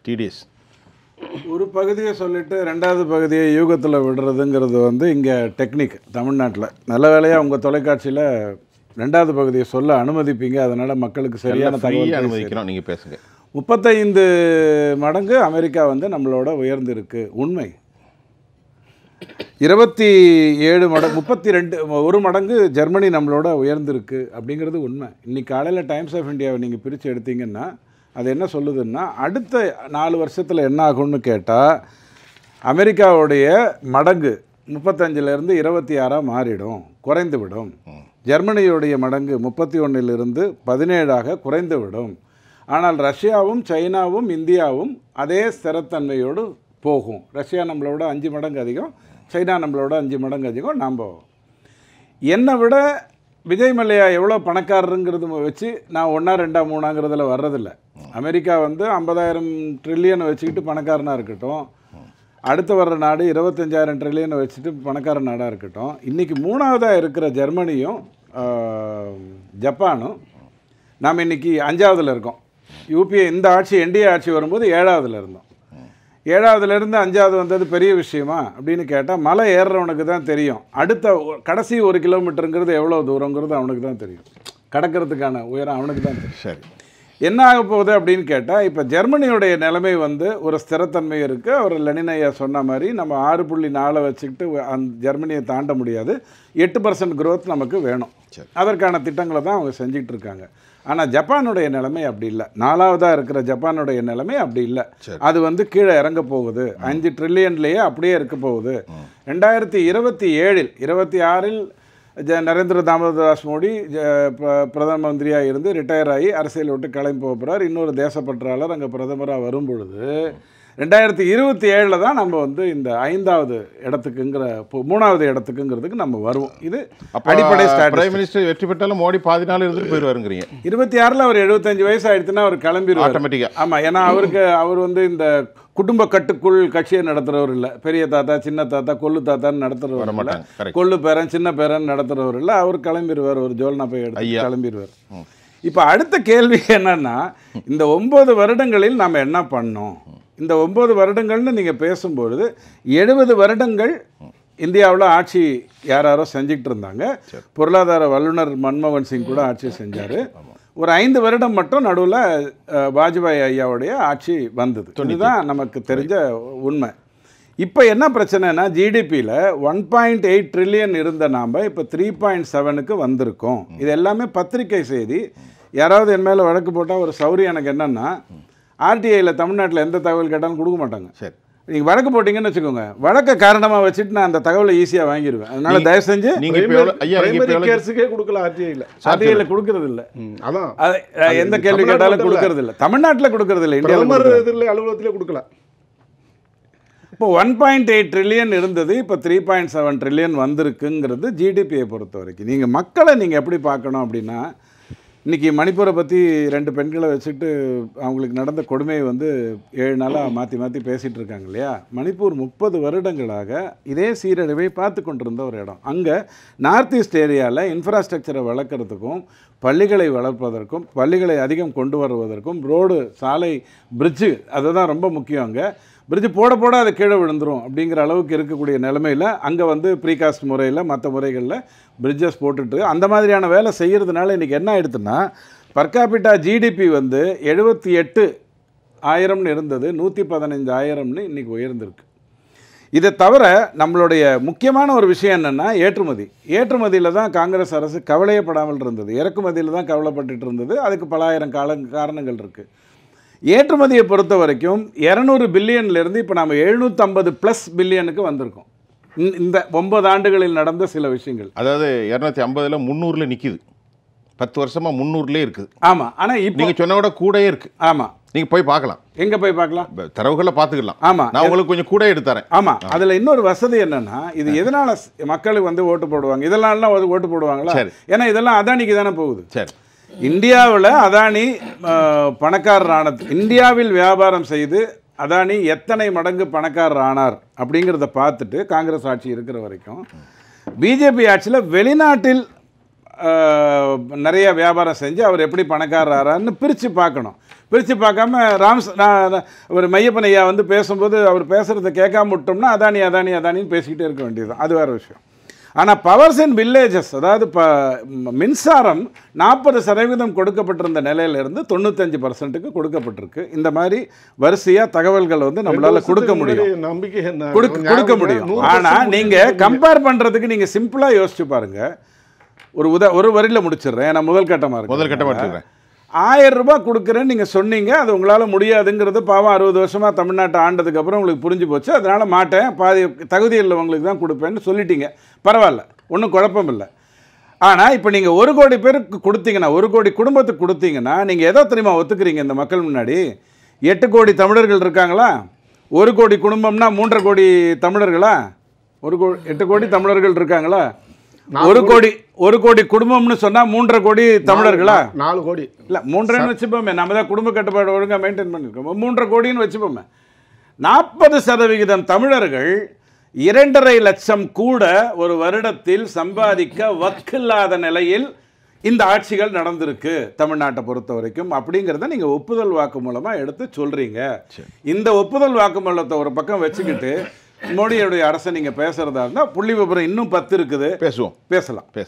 TDS ஒரு பகுதியை சொல்லிட்டு ரெண்டாவது பகுதியை யூகத்தில் விடுறதுங்கிறது வந்து இங்கே டெக்னிக் தமிழ்நாட்டில் நல்ல வேளையாக உங்கள் தொலைக்காட்சியில் ரெண்டாவது பகுதியை சொல்ல அனுமதிப்பீங்க அதனால் மக்களுக்கு சரியான தகவல் ஃப்ரீயாக போய் சேரும். அனுமதிக்கிறோம் நீங்கள் பேசுங்க முப்பத்தைந்து மடங்கு அமெரிக்கா வந்து நம்மளோட உயர்ந்திருக்கு உண்மை இருபத்தி ஏழு மடங்கு முப்பத்தி ரெண்டு ஒரு மடங்கு ஜெர்மனி நம்மளோட உயர்ந்திருக்கு அப்படிங்கிறது உண்மை இன்னைக்கு காலையில் டைம்ஸ் ஆஃப் இந்தியாவை நீங்கள் பிரித்து எடுத்தீங்கன்னா அது என்ன சொல்லுதுன்னா அடுத்த நாலு வருஷத்தில் என்ன ஆகும்னு கேட்டால் அமெரிக்காவுடைய மடங்கு முப்பத்தஞ்சிலேருந்து இருபத்தி ஆறாக மாறிடும் குறைந்து விடும் ஜெர்மனியுடைய மடங்கு முப்பத்தி ஒன்றிலிருந்து பதினேழாக குறைந்து விடும் ஆனால் ரஷ்யாவும் சைனாவும் இந்தியாவும் அதே ஸ்திரத்தன்மையோடு போகும் ரஷ்யா நம்மளோட அஞ்சு மடங்கு அதிகம் சைனா நம்மளோட அஞ்சு மடங்கு அதிகம் நாம் என்னை விட விஜய் மல்லையா எவ்வளோ பணக்காரருங்கிறது வச்சு நான் ஒன்றா ரெண்டா மூணாங்கிறதுல வர்றதில்ல அமெரிக்கா வந்து ஐம்பதாயிரம் ட்ரில்லியனை வச்சுக்கிட்டு பணக்காரனாக இருக்கட்டும் அடுத்து வர்ற நாடு இருபத்தஞ்சாயிரம் ட்ரில்லியனை வச்சுட்டு பணக்கார நாடாக இருக்கட்டும் இன்றைக்கி மூணாவதாக இருக்கிற ஜெர்மனியும் ஆஹ், ஜப்பானும் நாம் இன்றைக்கி அஞ்சாவதுல இருக்கோம் யூபிஏ இந்த ஆட்சி என்டிஏ ஆட்சி வரும்போது ஏழாவதுல இருந்தோம் ஏழாவதுலேருந்து அஞ்சாவது வந்தது பெரிய விஷயமா அப்படின்னு கேட்டால் மலை ஏறுறவனுக்கு தான் தெரியும் அடுத்த ஒ- கடைசி ஒரு கிலோமீட்டருங்கிறது எவ்வளோ தூரங்கிறது அவனுக்கு தான் தெரியும் கடக்கிறதுக்கான உயரம் அவனுக்கு தான் தெரியும் சரி என்ன ஆக போகுது அப்படின்னு கேட்டால் இப்போ ஜெர்மனியுடைய நிலைமை வந்து ஒரு ஸ்திரத்தன்மை இருக்குது அவர் லெனினையா சொன்ன மாதிரி நம்ம ஆறு புள்ளி நாலை வச்சுக்கிட்டு அந்த ஜெர்மனியை தாண்ட முடியாது எட்டு பர்சன்ட் growth நமக்கு வேணும் சரி. அதற்கான திட்டங்களை தான் அவங்க செஞ்சிட்டு இருக்காங்க ஆனால் ஜப்பானுடைய நிலைமை அப்படி இல்லை நாலாவதாக இருக்கிற ஜப்பானுடைய நிலைமை அப்படி இல்லை சரி. அது வந்து கீழே இறங்க போகுது அஞ்சு ட்ரில்லியன்லேயே அப்படியே இருக்க போகுது ரெண்டாயிரத்தி இருபத்தி ஏழில் இருபத்தி ஆறில் ஜ நரேந்திர தாமோதராஸ் மோடி ஜ- ப- பிரதம மந்திரியாக இருந்து ரிட்டையர் ஆகி அரசியல் விட்டு கிளம்பி போக போகிறார் இன்னொரு தேசப்பற்றாளர் அங்கே பிரதமராக வரும் பொழுது ரெண்டாயிரத்தி இருபத்தி ஏழில் தான் நம்ம வந்து இந்த ஐந்தாவது இடத்துக்குங்கிற இப்போ மூணாவது இடத்துக்குங்கிறதுக்கு நம்ம வருவோம் இது அப்போ அடிப்படை ஸ்டாட்டிஸ்டிக்ஸ் பிரைம் மினிஸ்டர் வெற்றி பெற்றாலும் மோடி பாதி நாள் இருந்துட்டு போயிடுவாருங்கிறீங்க இருபத்தி ஆறில் அவர் எழுபத்தஞ்சு வயசு ஆயிடுச்சுன்னா அவர் கிளம்பிடுவார் ஆட்டோமேட்டிக்காக ஆமாம் ஏன்னா அவருக்கு அவர் வந்து இந்த குடும்ப கட்டுக்குள் கட்சியை நடத்துகிறவர் இல்லை பெரிய தாத்தா சின்ன தாத்தா கொள்ளு தாத்தான்னு வர நடத்துகிறவர் இல்லை மாட்டாங்க கரெக்ட் கொள்ளு பேரன் சின்ன பேரன் நடத்துகிறவர் இல்லை அவர் கிளம்பிடுவார் ஒரு ஜோல்னா போய் எடுத்து ஐயா. கிளம்பிடுவார் இப்போ அடுத்த கேள்வி என்னன்னா இந்த ஒன்பது வருடங்களில் நாம் என்ன பண்ணோம் இந்த ஒன்பது வருடங்கள்னு நீங்கள் பேசும்பொழுது எழுபது வருடங்கள் இந்தியாவில் ஆட்சி யாராரோ செஞ்சுக்கிட்டு இருந்தாங்க பொருளாதார வல்லுனர் மன்மோகன் சிங் கூட ஆட்சி செஞ்சார் ஒரு ஐந்து வருடம் மட்டும் நடுவில் வாஜ்பாய் ஐயாவுடைய ஆட்சி வந்தது இதுதான் நமக்கு தெரிஞ்ச உண்மை இப்போ என்ன பிரச்சனைனா ஜிடிபியில் ஒன் பாயிண்ட் எயிட் ட்ரில்லியன் இருந்த நாம் இப்போ த்ரீ பாயிண்ட் செவனுக்கு வந்திருக்கோம் இது எல்லாமே பத்திரிக்கை செய்தி யாராவது என் மேலே வழக்கு போட்டால் ஒரு சௌரியம் எனக்கு என்னென்னா ஆர்டிஐயில் தமிழ்நாட்டில் எந்த தகவல் கேட்டாலும் கொடுக்க மாட்டாங்க சரி நீங்கள் வழக்கு போட்டிங்கன்னு வச்சுக்கோங்க வழக்கை காரணமாக வச்சுட்டு நான் அந்த தகவலை ஈஸியாக வாங்கிடுவேன் அதனால தயவு செஞ்சு நீங்க இப்போ எவ்வளோ ஐயா நீங்க இப்போ எவ்வளோ கேர்ஸுக்கே கொடுக்கல ஆர்டிஐயில் ஆர்டிஐயில் கொடுக்கறது இல்லை ம், அதான் அது அஹ், எந்த கேள்வி தமிழ்நாட்டுல கேட்டாலும் மட்டும் இல்ல. கொடுக்கறது இல்லை தமிழ்நாட்டில் கொடுக்கறது இல்லை பிரதமர் இந்தியாவில் இதில் அலுவலகத்திலே கொடுக்கல இப்போ ஒன் பாயிண்ட் எயிட் ட்ரில்லியன் இருந்தது இப்போ த்ரீ பாயிண்ட் செவன் ட்ரில்லியன் வந்திருக்குங்கிறது ஜிடிபியை பொறுத்த வரைக்கும் நீங்கள் மக்களை நீங்கள் எப்படி பார்க்கணும் அப்படின்னா இன்றைக்கி மணிப்பூரை பற்றி ரெண்டு பெண்களை வச்சுட்டு அவங்களுக்கு நடந்த கொடுமையை வந்து ஏழு நாளாக மாற்றி மாற்றி பேசிகிட்டு இருக்காங்க இல்லையா மணிப்பூர் முப்பது வருடங்களாக இதே சீரழிவை பார்த்து கொண்டிருந்த ஒரு இடம் அங்கே நார்த் ஈஸ்ட் ஏரியாவில் இன்ஃப்ராஸ்ட்ரக்சரை வளர்க்குறதுக்கும் பள்ளிகளை வளர்ப்பதற்கும் பள்ளிகளை அதிகம் கொண்டு வருவதற்கும் ரோடு சாலை பிரிட்ஜு அதுதான் ரொம்ப முக்கியம் அங்கே பிரிட்ஜ் போட போட அது கீழே விழுந்துரும் அப்படிங்கிற அளவுக்கு இருக்கக்கூடிய நிலமையில் அங்கே வந்து ப்ரீகாஸ்ட் முறையில் மற்ற முறைகளில் பிரிட்ஜஸ் போட்டுட்டு அந்த மாதிரியான வேலை செய்கிறதுனால இன்றைக்கி என்ன ஆயிடுதுன்னா பர்காபிட்டா ஜிடிபி வந்து எழுபத்தி எட்டு ஆயிரம்னு இருந்தது நூற்றி பதினஞ்சு ஆயிரம்னு இன்றைக்கி உயர்ந்திருக்கு இதை தவிர நம்மளுடைய முக்கியமான ஒரு விஷயம் என்னென்னா ஏற்றுமதி ஏற்றுமதியில் தான் காங்கிரஸ் அரசு கவலையப்படாமல் இருந்தது இறக்குமதியில் தான் கவலைப்பட்டுட்டு இருந்தது அதுக்கு பல ஆயிரம் கால காரணங்கள் இருக்குது ஏற்றுமதியை பொறுத்த வரைக்கும் இரநூறு பில்லியன்லேருந்து இப்போ நம்ம எழுநூற்றம்பது ப்ளஸ் பில்லியனுக்கு வந்திருக்கோம் இந்த- இந்த ஒன்பது ஆண்டுகளில் நடந்த சில விஷயங்கள் அதாவது இரநூத்தி ஐம்பதுல முந்நூறுல நிக்குது பத்து வருஷமா முந்நூறுலே இருக்குது ஆமாம் ஆனால் இப்போ நீங்க சொன்ன விட கூடயே இருக்கு ஆமாம் நீங்க போய் பார்க்கலாம் எங்கே போய் பார்க்கலாம் இப்ப தரவுகளை பார்த்துக்கலாம் ஆமாம் நான் உங்களுக்கு கொஞ்சம் கூட எடுத்து தரேன் ஆமாம் அதில் இன்னொரு வசதி என்னன்னா இது எதனால ஸ்- மக்களுக்கு வந்து ஓட்டு போடுவாங்க இதெல்லாம் வந்து ஓட்டு போடுவாங்களா சரி. ஏன்னா இதெல்லாம் அதானிக்கு தானே போகுது சரி இந்தியாவில் அதானி அஹ், பணக்காரர் ஆனது இந்தியாவில் வியாபாரம் செய்து அதானி எத்தனை மடங்கு பணக்காரர் ஆனார் அப்படிங்கிறத பார்த்துட்டு காங்கிரஸ் ஆட்சி இருக்கிற வரைக்கும் பிஜேபி ஆட்சியில் வெளிநாட்டில் அஹ், நிறைய வியாபாரம் செஞ்சு அவர் எப்படி பணக்காரர் ஆறாருன்னு பிரித்து பார்க்கணும் பிரித்து பார்க்காம ராம்ஸ் நான் நான் ஒரு மையப்பன் ஐயா வந்து பேசும்போது அவர் பேசுகிறத கேட்காம விட்டோம்னா அதானி அதானி அதானின்னு பேசிக்கிட்டே இருக்க வேண்டியது அது வேறு விஷயம் ஆனால் பவர்ஸ் அண்ட் வில்லேஜஸ் அதாவது இப்போ மின்சாரம் நாற்பது சதவீதம் கொடுக்கப்பட்டிருந்த நிலையிலிருந்து தொண்ணூத்தஞ்சு பர்சன்ட்டுக்கு கொடுக்கப்பட்டிருக்கு இந்த மாதிரி வரிசையாக தகவல்கள் வந்து நம்மளால கொடுக்க முடியும் நம்பிக்கை என்ன கொடுக்க கொடுக்க முடியும் நூறு ஆனா percent நீங்க கம்பேர் பண்றதுக்கு நீங்க சிம்பிளா யோசிச்சு பாருங்க ஒரு உத ஒரு வரியில முடிச்சிடுறேன் நான் முதல் கட்டமா இருக்கு முதல் கட்டமா எடுத்துக்கிறேன். ஆயிரம் ரூபாய் கொடுக்குறேன்னு நீங்க சொன்னீங்க அது உங்களால முடியாதுங்கிறது பாவம் அறுபது வருஷமா தமிழ்நாட்டை ஆண்டதுக்கு அப்புறம் உங்களுக்கு புரிஞ்சு போச்சு அதனால மாட்டேன் பாதி தகுதி உள்ளவங்களுக்கு தான் கொடுப்பேன்னு சொல்லிட்டீங்க பரவாயில்ல ஒன்றும் குழப்பம் இல்லை ஆனால் இப்போ நீங்கள் ஒரு கோடி பேருக்கு கொடுத்தீங்கன்னா ஒரு கோடி குடும்பத்துக்கு கொடுத்தீங்கன்னா நீங்கள் எதை தெரியுமா ஒத்துக்கிறீங்க இந்த மக்கள் முன்னாடி எட்டு கோடி தமிழர்கள் இருக்காங்களா ஒரு கோடி குடும்பம்னா மூன்றரை கோடி தமிழர்களா ஒரு கோ எட்டு கோடி தமிழர்கள் இருக்காங்களா ஒரு கோடி ஒரு கோடி குடும்பம்னு சொன்னால் மூன்றரை கோடி தமிழர்களா நாலு கோடி இல்லை மூன்றரைன்னு வச்சுப்போமே நம்ம தான் குடும்ப கட்டுப்பாடு ஒழுங்காக மெயின்டைன் பண்ணியிருக்கோம் மூன்றரை கோடின்னு வச்சுப்போமே நாற்பது சதவிகிதம் தமிழர்கள் இரண்டரை லட்சம் கூட ஒரு வருடத்தில் சம்பாதிக்க வக்கில்லாத நிலையில் இந்த ஆட்சிகள் நடந்திருக்கு தமிழ்நாட்டை பொறுத்த வரைக்கும் அப்படிங்கிறத நீங்கள் ஒப்புதல் வாக்கு மூலமாக எடுத்து சொல்கிறீங்க இந்த ஒப்புதல் வாக்குமூலத்தை ஒரு பக்கம் வச்சுக்கிட்டு மோடியுடைய அரசை நீங்கள் பேசுகிறதா இருந்தால் புள்ளி விபரம் இன்னும் பத்து இருக்குது பேசுவோம் பேசலாம் பேச